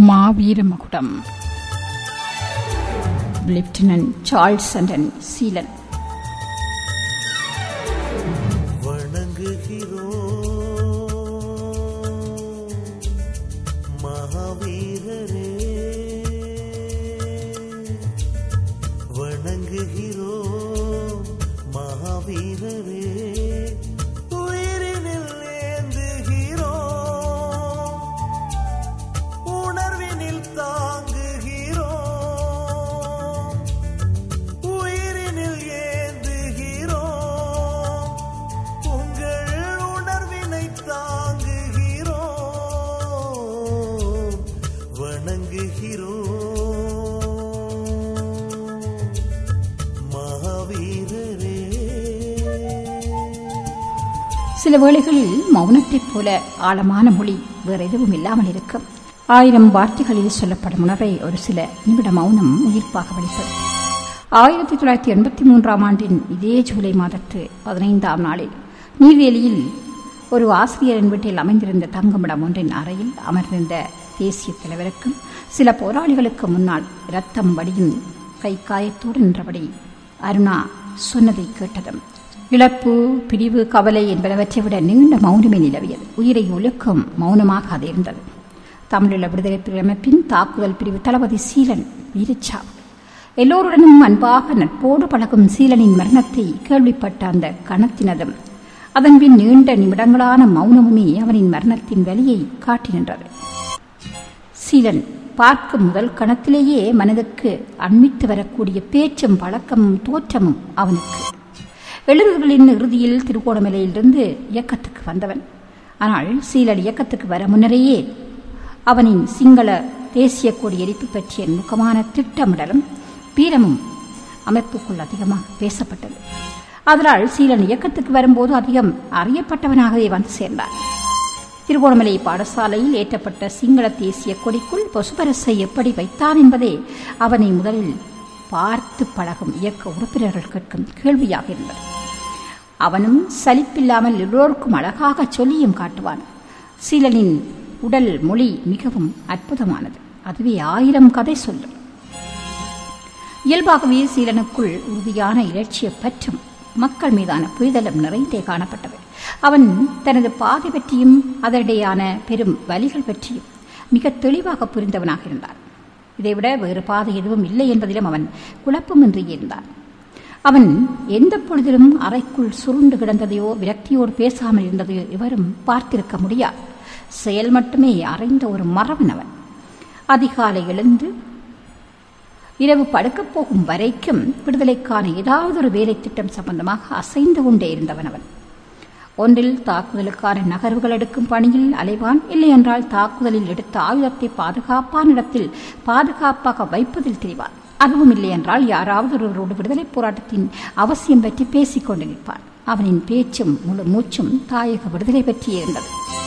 மாவீர மகுடம் lieutenant Charles Anton Seelan வணங்குகிறோம் மகாவீரரே வணங்குகிறோம் மகாவீரரே உயிரினில் ஏந்துகிறோம் உணர்வினில் தாங்குகிறோம் உயிரினில் ஏந்துகிறோம் உங்கள் உணர்வினை தாங்குகிறோம் வணங்குகிறோம் மகாவீரரே சில வேளைகளில் மௌனத்தைப் போல ஆழமான மொழி வேறு எதுவும் இல்லாமல் இருக்கும் ஆயிரம் வார்த்தைகளில் சொல்லப்படும் உணர்வை ஒரு சில நிமிட மௌனம் உயிர்ப்பாக வெளிப்படுத்தும் ஆயிரத்தி தொள்ளாயிரத்தி எண்பத்தி மூன்றாம் ஆண்டின் இதே ஜூலை மாதத்து பதினைந்தாம் நாளில் நீர்வேலியில் ஒரு ஆசிரியரின் வீட்டில் அமைந்திருந்த தங்குமிடம் ஒன்றின் அறையில் அமர்ந்திருந்த தேசிய தலைவருக்கும் சில போராளிகளுக்கு முன்னால் இரத்தம் வடியும் கை காயத்தோடு நின்றபடி அருணா சொன்னதை கேட்டதும் இழப்பு பிரிவு கவலை என்பனவற்றை விட நீண்ட மௌனமே நிலவியது உயிரை ஒழுக்கும் மௌனமாக அது இருந்தது தமிழீழ விடுதலை அமைப்பின் தாக்குதல் பிரிவு தளபதி சீலன் வீரச்சாவு எல்லோருடனும் அன்பாக நட்போடு பழகும் சீலனின் மரணத்தை கேள்விப்பட்ட அந்த கணத்தினதும் அதன் பின் நீண்ட நிமிடங்களான மௌனமுமே அவனின் மரணத்தின் வலியை காட்டி நின்றது சீலன் பார்க்கும் முதல் கணத்திலேயே மனதுக்கு அண்மித்து வரக்கூடிய பேச்சும் பழக்கமும் தோற்றமும் அவனுக்கு எழுபதுகளின் இறுதியில் திருகோணமலையிலிருந்து இயக்கத்துக்கு வந்தவன் ஆனால் சீலன் இயக்கத்துக்கு வர முன்னரேயே அவனின் சிங்கள தேசிய கொடி எரிப்பு பற்றிய நுட்பமான திட்டமிடலும் வீரமும் அமைப்புக்குள் அதிகமாக பேசப்பட்டது அதனால் சீலன் இயக்கத்துக்கு வரும்போது அதிகம் அறியப்பட்டவனாகவே வந்து சேர்ந்தான் திருகோணமலை பாடசாலையில் ஏற்றப்பட்ட சிங்கள தேசிய கொடிக்குள் பசுபரசை எப்படி வைத்தான் என்பதே அவனை முதலில் பார்த்து பழகும் இயக்க உறுப்பினர்கள் கேட்கும் கேள்வியாக இருந்தது அவனும் சலிப்பில்லாமல் எல்லோருக்கும் அழகாக சொல்லியும் காட்டுவான் சீலனின் உடல் மொழி மிகவும் அற்புதமானது அதுவே ஆயிரம் கதை சொல்லும் இயல்பாகவே சீலனுக்குள் உறுதியான இலட்சிய பற்றும் மக்கள் மீதான புரிதலும் நிறைந்தே காணப்பட்டது அவன் தனது பாதை பற்றியும் அதனிடையான பெரும் வலிகள் பற்றியும் மிக தெளிவாக புரிந்தவனாக இருந்தான் இதைவிட வேறு பாதை எதுவும் இல்லை என்பதிலும் அவன் குழப்பமின்றி இருந்தான் அவன் எந்த பொழுதிலும் அறைக்குள் சுருண்டு கிடந்ததையோ விரக்தியோடு பேசாமல் இருந்ததையோ எவரும் பார்த்திருக்க முடியாது செயல் மட்டுமே அறிந்த ஒரு மரவன் அவன் அதிகாலை எழுந்து இரவு படுக்கப் போகும் வரைக்கும் விடுதலைக்கான ஏதாவது ஒரு வேலை திட்டம் சம்பந்தமாக அசைந்து கொண்டே இருந்தவன் அவன் ஒன்றில் தாக்குதலுக்கான நகர்வுகள் எடுக்கும் பணியில் அலைவான் இல்லையென்றால் தாக்குதலில் எடுத்த ஆயுதத்தை பாதுகாப்பான இடத்தில் பாதுகாப்பாக வைப்பதில் தெரிவான் அதுவும் இல்லையென்றால் யாராவது ஒருவரோடு விடுதலை போராட்டத்தின் அவசியம் பற்றி பேசிக் கொண்டு நிற்பான் அவனின் பேச்சும் முழு மூச்சும் தாயக விடுதலை பற்றியே இருந்தது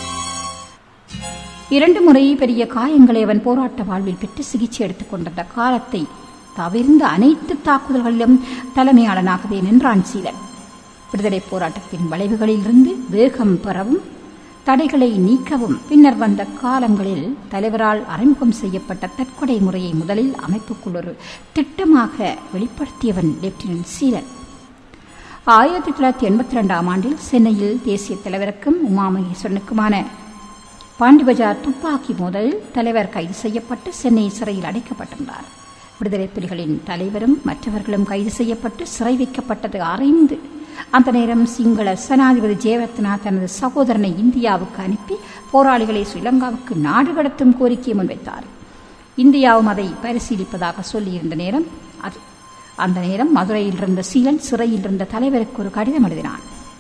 இரண்டு முறை பெரிய காயங்களை அவன் போராட்ட வாழ்வில் பெற்று சிகிச்சை எடுத்துக் கொண்டிருந்த காலத்தை தவிர்ந்த அனைத்து தாக்குதல்களிலும் தலைமையாளனாகவே நின்றான் சீலன் விடுதலை போராட்டத்தின் வளைவுகளிலிருந்து வேகம் பெறவும் தடைகளை நீக்கவும் பின்னர் வந்த காலங்களில் தலைவரால் அறிமுகம் செய்யப்பட்ட தற்கொலை முறையை முதலில் அமைப்புக்குள் ஒரு திட்டமாக வெளிப்படுத்தியவன் லெப்டினன்ட் சீலன் ஆயிரத்தி தொள்ளாயிரத்தி எண்பத்தி ரெண்டாம் ஆண்டில் சென்னையில் தேசிய தலைவருக்கும் உமா மகேஸ்வரனுக்குமான பாண்டிபஜார் துப்பாக்கி மோதலில் தலைவர் கைது செய்யப்பட்டு சென்னை சிறையில் அடைக்கப்பட்டிருந்தார் விடுதலை புலிகளின் தலைவரும் மற்றவர்களும் கைது செய்யப்பட்டு சிறை வைக்கப்பட்டது அறிந்து அந்த நேரம் சிங்கள சனாதிபதி ஜெயவர்த்தனா தனது சகோதரனை இந்தியாவுக்கு அனுப்பி போராளிகளை ஸ்ரீலங்காவுக்கு நாடு கடத்தும் கோரிக்கையை முன்வைத்தார் இந்தியாவும் அதை பரிசீலிப்பதாக சொல்லியிருந்த நேரம் அது அந்த நேரம் மதுரையில் இருந்த சீலன் சிறையில் இருந்த தலைவருக்கு ஒரு கடிதம் எழுதினான்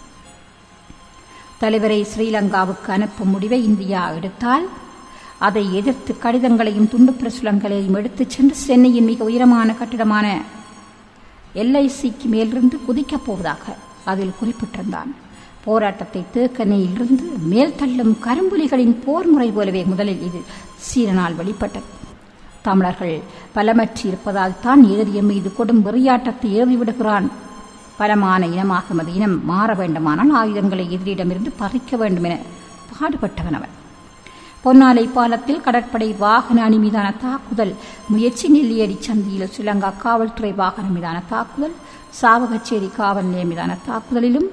தலைவரை ஸ்ரீலங்காவுக்கு அனுப்பும் முடிவை இந்தியா எடுத்தால் அதை எதிர்த்து கடிதங்களையும் துண்டு பிரசுரங்களையும் எடுத்துச் சென்று சென்னையின் மிக உயரமான கட்டிடமான எல்ஐசிக்கு மேலிருந்து குதிக்கப் போவதாக அதில் குறிப்பிட்டிருந்தான் போராட்டத்தை தேக்கனையிலிருந்து மேல் தள்ளும் கரும்புலிகளின் போர் முறை போலவே முதலில் இது சீரனால் வெளிப்பட்டது தமிழர்கள் பலமற்றி இருப்பதால் தான் எதிரியம் மீது கொடும் வெறியாட்டத்தை ஏவி விடுகிறான் பலமான இனமாக அது இனம் மாற வேண்டுமானால் ஆயுதங்களை எதிரிடமிருந்து பறிக்க வேண்டும் என பாடுபட்டவன் அவன் பொன்னாலை பாலத்தில் கடற்படை வாகன அணி மீதான தாக்குதல் முயற்சி நெல்லியடி சந்தியில் ஸ்ரீலங்கா காவல்துறை வாகனம் மீதான தாக்குதல் சாவகச்சேரி காவல் நிலையம் மீதான தாக்குதலிலும்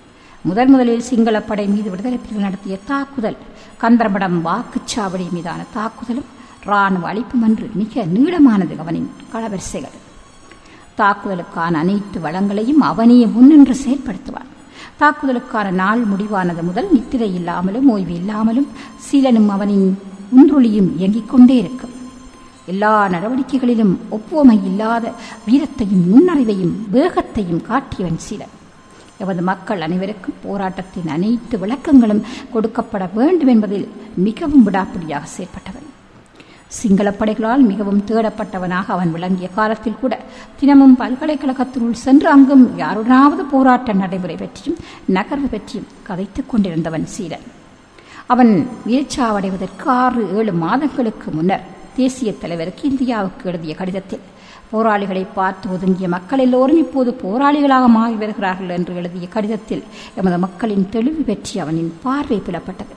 முதன் முதலில் சிங்களப்படை மீது விடுதலை புலிகள் நடத்திய தாக்குதல் கந்தரமடம் வாக்குச்சாவடி மீதான தாக்குதலும் ராணுவ அழிப்பும் என்று மிக நீளமானது அவனின் களவரிசைகள் தாக்குதலுக்கான அனைத்து வளங்களையும் அவனே முன்னின்று செயற்படுத்துவான் தாக்குதலுக்கான நாள் முடிவானது முதல் நித்திரை இல்லாமலும் ஓய்வு இல்லாமலும் சீலனும் அவனின் உந்துருளியும் இயங்கிக் கொண்டே இருக்கும் எல்லா நடவடிக்கைகளிலும் ஒப்புவமை இல்லாத வீரத்தையும் நுண்ணறிவையும் வேகத்தையும் காட்டியவன் சீலன் எமது மக்கள் அனைவருக்கும் போராட்டத்தின் அனைத்து விளக்கங்களும் கொடுக்கப்பட வேண்டும் என்பதில் மிகவும் விடாப்பிடியாக செயற்பட்டவன் சிங்களப் படைகளால் மிகவும் தேடப்பட்டவனாக அவன் விளங்கிய காலத்தில் கூட தினமும் பல்கலைக்கழகத்தினுள் சென்று அங்கும் யாருடனாவது போராட்ட நடைமுறை பற்றியும் நகர்வு பற்றியும் கதைத்துக் கொண்டிருந்தவன் சீலன் அவன் வீழ்ச்சாவடைவதற்கு ஆறு ஏழு மாதங்களுக்கு முன்னர் தேசிய தலைவருக்கு இந்தியாவுக்கு எழுதிய கடிதத்தில் போராளிகளை பார்த்து ஒதுங்கிய மக்கள் எல்லோரும் இப்போது போராளிகளாக மாறி வருகிறார்கள் என்று எழுதிய கடிதத்தில் எமது மக்களின் தெளிவு பற்றி அவனின் பார்வை புலப்பட்டது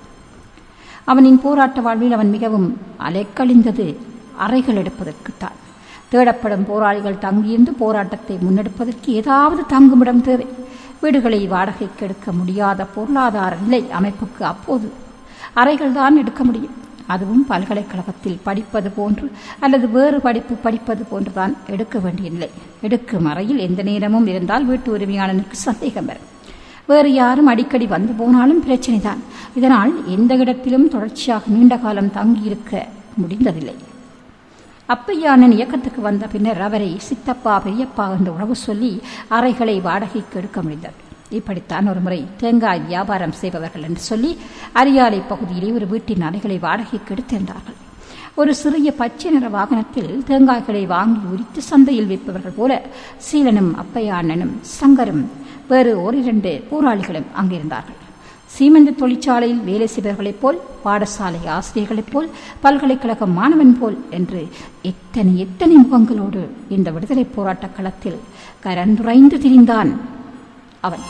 அவனின் போராட்ட வாழ்வில் அவன் மிகவும் அலைக்கழிந்தது அறைகள் எடுப்பதற்குத்தான் தேடப்படும் போராளிகள் தங்கியிருந்து போராட்டத்தை முன்னெடுப்பதற்கு ஏதாவது தங்குமிடம் தேவை வீடுகளை வாடகைக்கு எடுக்க முடியாத பொருளாதார நிலை அமைப்புக்கு அப்போது அறைகள்தான் எடுக்க முடியும் அதுவும் பல்கலைக்கழகத்தில் படிப்பது போன்று அல்லது வேறு படிப்பு படிப்பது போன்றுதான் எடுக்க வேண்டிய நிலை எடுக்கும் அறையில் எந்த நேரமும் இருந்தால் வீட்டு உரிமையாளனுக்கு சந்தேகம் வரும் வேறு யாரும் அடிக்கடி வந்து போனாலும் பிரச்சனைதான் இதனால் எந்த இடத்திலும் தொடர்ச்சியாக நீண்ட காலம் தங்கியிருக்க முடிந்ததில்லை அப்பையானன் இயக்கத்துக்கு வந்த பின்னர் அவரை சித்தப்பா பெரியப்பா என்று உறவு சொல்லி அறைகளை வாடகைக்கு எடுக்க முடிந்தது இப்படித்தான் ஒரு முறை தேங்காய் வியாபாரம் செய்பவர்கள் என்று சொல்லி அரியாலை பகுதியிலே ஒரு வீட்டின் அறைகளை வாடகைக்கு எடுத்திருந்தார்கள் ஒரு சிறிய பச்சை நிற வாகனத்தில் தேங்காய்களை வாங்கி உரித்து சந்தையில் விற்பவர்கள் போல சீலனும் அப்பையானனும் சங்கரும் வேறு ஓரிரண்டு போராளிகளும் அங்கிருந்தார்கள் சீமெந்து தொழிற்சாலையில் வேலை செய்பவர்களைப் போல் பாடசாலை ஆசிரியர்களைப் போல் பல்கலைக்கழக மாணவன் போல் என்று எத்தனை எத்தனை முகங்களோடு இந்த விடுதலை போராட்டக் களத்தில் கரந்துரைந்து திரிந்தான் அவன்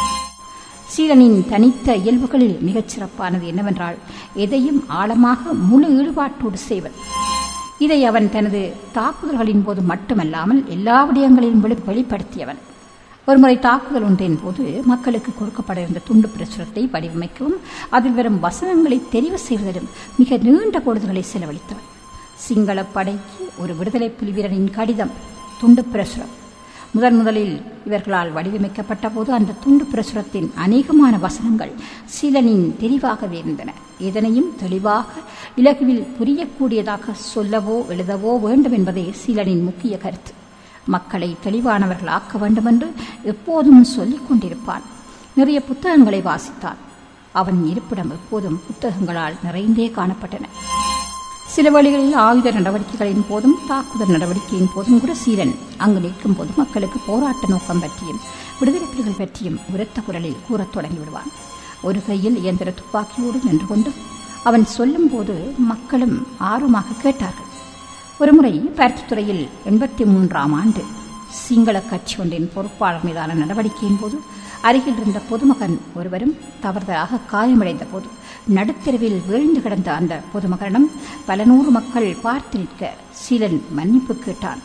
சீலனின் தனித்த இயல்புகளில் மிகச் சிறப்பானது என்னவென்றால் எதையும் ஆழமாக முழு ஈடுபாட்டோடு செய்வது இதை அவன் தனது தாக்குதல்களின் போது மட்டுமல்லாமல் எல்லா விடயங்களிலும் வெளி வெளிப்படுத்தியவன் ஒருமுறை தாக்குதல் ஒன்றின் போது மக்களுக்கு கொடுக்கப்பட இருந்த துண்டு பிரசுரத்தை வடிவமைக்கவும் அதில் வரும் வசனங்களை தெரிவு செய்வதிலும் மிக நீண்ட பொழுதுகளை செலவழித்தவன் சிங்கள படைக்கு ஒரு விடுதலை புலிவீரனின் கடிதம் துண்டு பிரசுரம் முதன் முதலில் இவர்களால் வடிவமைக்கப்பட்ட போது அந்த துண்டு பிரசுரத்தின் அநேகமான வசனங்கள் சீலனின் தெரிவாகவே இருந்தன எதனையும் தெளிவாக இலகுவில் புரியக்கூடியதாக சொல்லவோ எழுதவோ வேண்டும் என்பதே சீலனின் முக்கிய கருத்து மக்களை தெளிவானவர்கள் ஆக்க வேண்டுமென்று எப்போதும் சொல்லிக் கொண்டிருப்பான் நிறைய புத்தகங்களை வாசித்தான் அவன் இருப்பிடம் எப்போதும் புத்தகங்களால் நிறைந்தே காணப்பட்டன சில வழிகளில் ஆயுத நடவடிக்கைகளின் போதும் தாக்குதல் நடவடிக்கையின் போதும் கூட சீரன் அங்கு நிற்கும் போது மக்களுக்கு போராட்ட நோக்கம் பற்றியும் விடுதலை புலிகள் பற்றியும் உரத்த குரலில் கூறத் தொடங்கி விடுவான் ஒரு கையில் இயந்திர துப்பாக்கியோடு நின்று கொண்டு அவன் சொல்லும் போது மக்களும் ஆர்வமாக கேட்டார்கள் ஒருமுறை பருத்தித்துறையில் எண்பத்தி மூன்றாம் ஆண்டு சிங்கள கட்சி ஒன்றின் பொறுப்பாளர் மீதான நடவடிக்கையின் போது அருகில் இருந்த பொதுமகன் ஒருவரும் தவறுதலாக காயமடைந்த போது நடுத்தெருவில் வீழ்ந்து கிடந்த அந்த பொதுமகனிடம் பல நூறு மக்கள் பார்த்து நிற்க சீலன் மன்னிப்பு கேட்டான்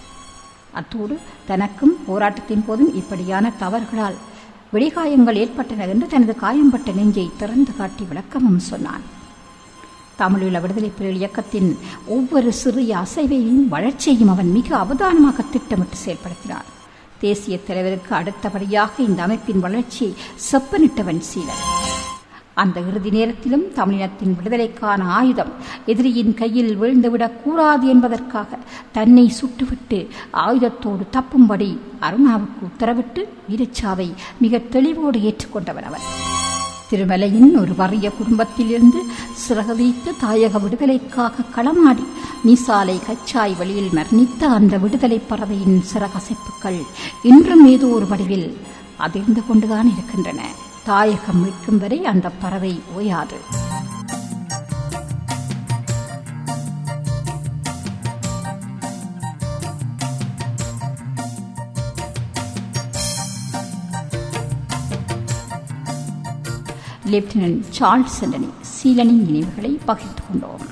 அத்தோடு தனக்கும் போராட்டத்தின் போதும் இப்படியான தவறுகளால் வெடிகாயங்கள் ஏற்பட்டன என்று தனது காயம்பட்ட நெஞ்சை திறந்து காட்டி விளக்கமும் சொன்னான் தமிழீழ விடுதலை புலிகள் இயக்கத்தின் ஒவ்வொரு சிறிய அசைவையும் வளர்ச்சியையும் அவன் மிக அவதானமாக திட்டமிட்டு செயல்படுத்தினான் தேசிய தலைவருக்கு அடுத்தபடியாக இந்த அமைப்பின் வளர்ச்சியை செப்பனிட்டவன் சீலன் அந்த இறுதி நேரத்திலும் தமிழினத்தின் விடுதலைக்கான ஆயுதம் எதிரியின் கையில் விழுந்துவிடக் கூடாது என்பதற்காக தன்னை சுட்டுவிட்டு ஆயுதத்தோடு தப்பும்படி அருணாவுக்கு உத்தரவிட்டு வீரச்சாவை மிக தெளிவோடு ஏற்றுக்கொண்டவன் அவன் திருமலையின் ஒரு வறிய குடும்பத்திலிருந்து சிறகு வைத்து தாயக விடுதலைக்காக களமாடி மீசாலை கச்சாய் வழியில் மரணித்த அந்த விடுதலை பறவையின் சிறகசைப்புகள் இன்றும் ஏதோ ஒரு வடிவில் அதிர்ந்து கொண்டுதான் இருக்கின்றன தாயகம் மீட்கும் வரை அந்த பறவை ஓயாது லெப்டினன்ட் சார்ல்ஸ் செண்டனி சீலனின் நினைவுகளை பகிர்ந்து கொண்டோம்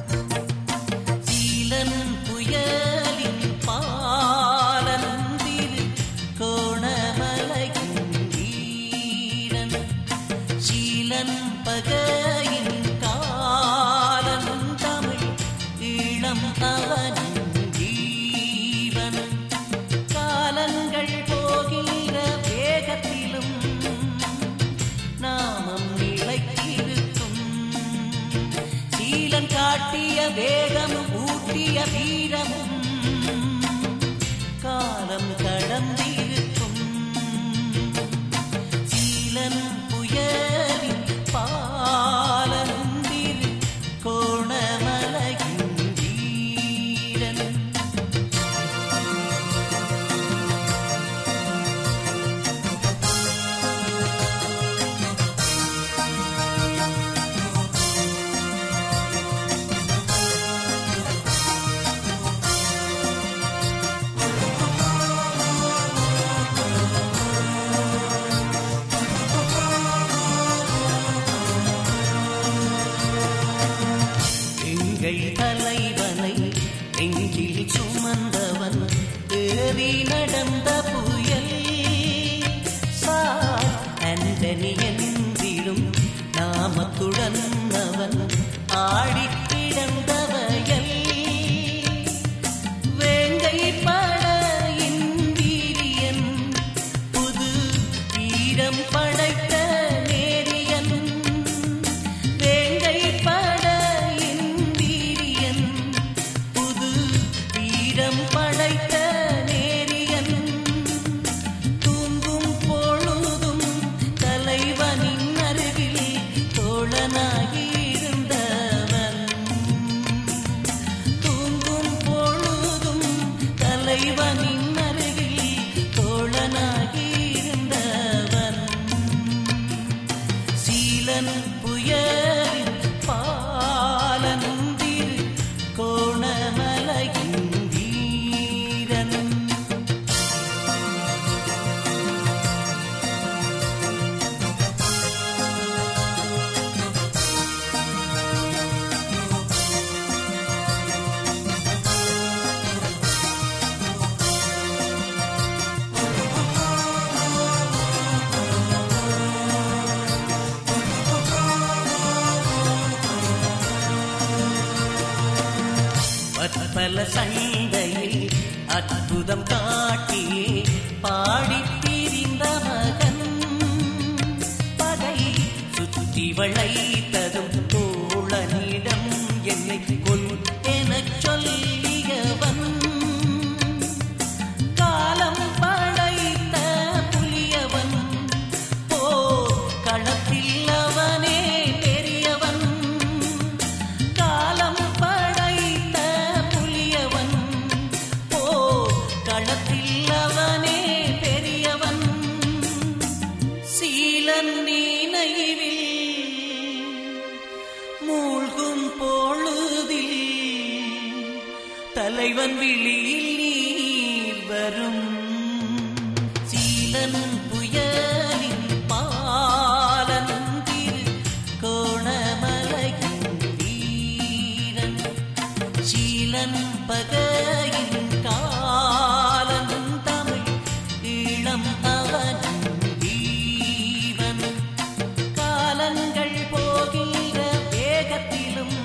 சீலன் புயலின் பாலந்திரு கோணமலையின் வீரன் சீலன் பகையின் காலன் தமிழ் ஈழம் அவனின் ஜீவன் காலங்கள் போகிற வேகத்திலும் நாமம் நிலைத்திருக்கும் சீலன் காட்டிய வேகமும் ஊட்டிய வீரமும் காலம் கடந்திருக்கும் சீலன் புயலின் பாலந்திரு கோணமலையின் வீரன் எங்கள் தலைவனை நெஞ்சில் சுமந்தவன் ஏறி நடந்த புயல் சார் அண்டனி என்றிலும் நாமத்துடன் அவன் ஆடிக் கிடந்த வயல் வேங்கை பட இந்திரியன் புது வீரம் படைத்த நேரியன் வேங்கை பட இந்திரியன் புது வீரம் படைத்த நேரியன் தூங்கும் பொழுதும் தலைவனின் அருகில் தோழனாகியிருந்தவன் தூங்கும் பொழுதும் தலைவனின் அருகில் தோழனாகியிருந்தவன் சீலன் புயலின் பாலந்திரு கோணமலையின் வீரன் பற்பல சண்டையில் அற்புதம் காட்டியே பாடித் திரிந்த மகன் பகை சுற்றி வளைத்ததும் தோழனிடம் என்னை கொல் எனச் சொல்லியவன் காலம் படைத்த புலியவன் போ களத்தில் அவனே பெரியவன் காலம் படைத்த புலியவன் போ களத்தில் அவனே பெரியவன் சீலன் நினைவில் மூழ்கும் பொழுதில் தலைவன் விழியில் நீர் வரும் சீலன் புயலின் பாலன் திரு கோணமலையின் வீரன் சீலன் பகையின் காலன் தமிழ் ஈழம் அவன் ஜீவன் காலங்கள் போகிற வேகத்திலும்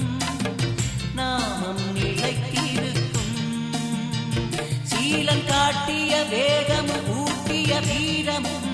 நாமம் நிலைத்திருக்கும் சீலன் காட்டிய வேகமும் ஊட்டிய வீரமும்